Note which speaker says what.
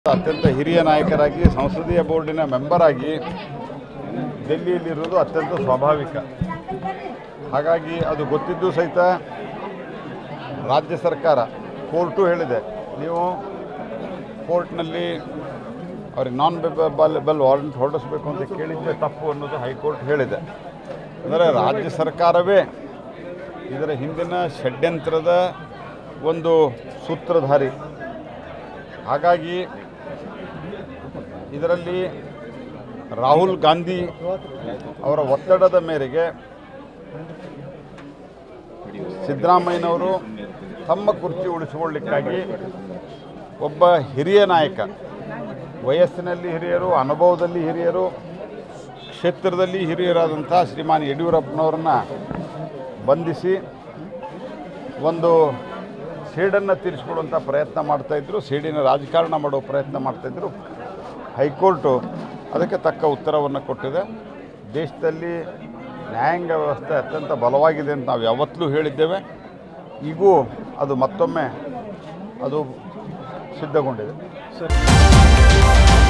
Speaker 1: ಅತ್ಯಂತ ಹಿರಿಯ ನಾಯಕರಾಗಿ ಸಂಸದೀಯ ಬೋರ್ಡಿನ ಮೆಂಬರ್ ಆಗಿ ಡೆಲ್ಲಿಯಲ್ಲಿರುವುದು ಅತ್ಯಂತ ಸ್ವಾಭಾವಿಕ ಹಾಗಾಗಿ ಅದು ಗೊತ್ತಿದ್ದು ಸಹಿತ ರಾಜ್ಯ ಸರ್ಕಾರ ಕೋರ್ಟು ಹೇಳಿದೆ ನೀವು ಕೋರ್ಟ್ನಲ್ಲಿ ಅವ್ರಿಗೆ ನಾನ್ ಬೆಲ್ ವಾರಂಟ್ ಹೊರಡಿಸ್ಬೇಕು ಅಂತ ಕೇಳಿದ್ದೆ ತಪ್ಪು ಅನ್ನೋದು ಹೈಕೋರ್ಟ್ ಹೇಳಿದೆ ಅಂದರೆ ರಾಜ್ಯ ಸರ್ಕಾರವೇ ಇದರ ಹಿಂದಿನ ಷಡ್ಯಂತ್ರದ ಒಂದು ಸೂತ್ರಧಾರಿ ಹಾಗಾಗಿ ಇದರಲ್ಲಿ ರಾಹುಲ್ ಗಾಂಧಿ ಅವರ ಒತ್ತಡದ ಮೇರೆಗೆ ಸಿದ್ದರಾಮಯ್ಯನವರು ತಮ್ಮ ಕುರ್ಚಿ ಉಳಿಸಿಕೊಳ್ಳಿಕ್ಕಾಗಿ ಒಬ್ಬ ಹಿರಿಯ ನಾಯಕ ವಯಸ್ಸಿನಲ್ಲಿ ಹಿರಿಯರು ಅನುಭವದಲ್ಲಿ ಹಿರಿಯರು ಕ್ಷೇತ್ರದಲ್ಲಿ ಹಿರಿಯರಾದಂಥ ಶ್ರೀಮಾನ್ ಯಡಿಯೂರಪ್ಪನವ್ರನ್ನ ಬಂಧಿಸಿ ಒಂದು ಸೇಡನ್ನು ತೀರಿಸಿಕೊಳ್ಳುವಂಥ ಪ್ರಯತ್ನ ಮಾಡ್ತಾಯಿದ್ರು ಸೇಡಿನ ರಾಜಕಾರಣ ಮಾಡೋ ಪ್ರಯತ್ನ ಮಾಡ್ತಾಯಿದ್ರು ಹೈಕೋರ್ಟು ಅದಕ್ಕೆ ತಕ್ಕ ಉತ್ತರವನ್ನು ಕೊಟ್ಟಿದೆ ದೇಶದಲ್ಲಿ ನ್ಯಾಯಾಂಗ ವ್ಯವಸ್ಥೆ ಅತ್ಯಂತ ಬಲವಾಗಿದೆ ಅಂತ ನಾವು ಯಾವತ್ತಲೂ ಹೇಳಿದ್ದೇವೆ ಈಗೂ ಅದು ಮತ್ತೊಮ್ಮೆ ಅದು ಸಿದ್ಧಗೊಂಡಿದೆ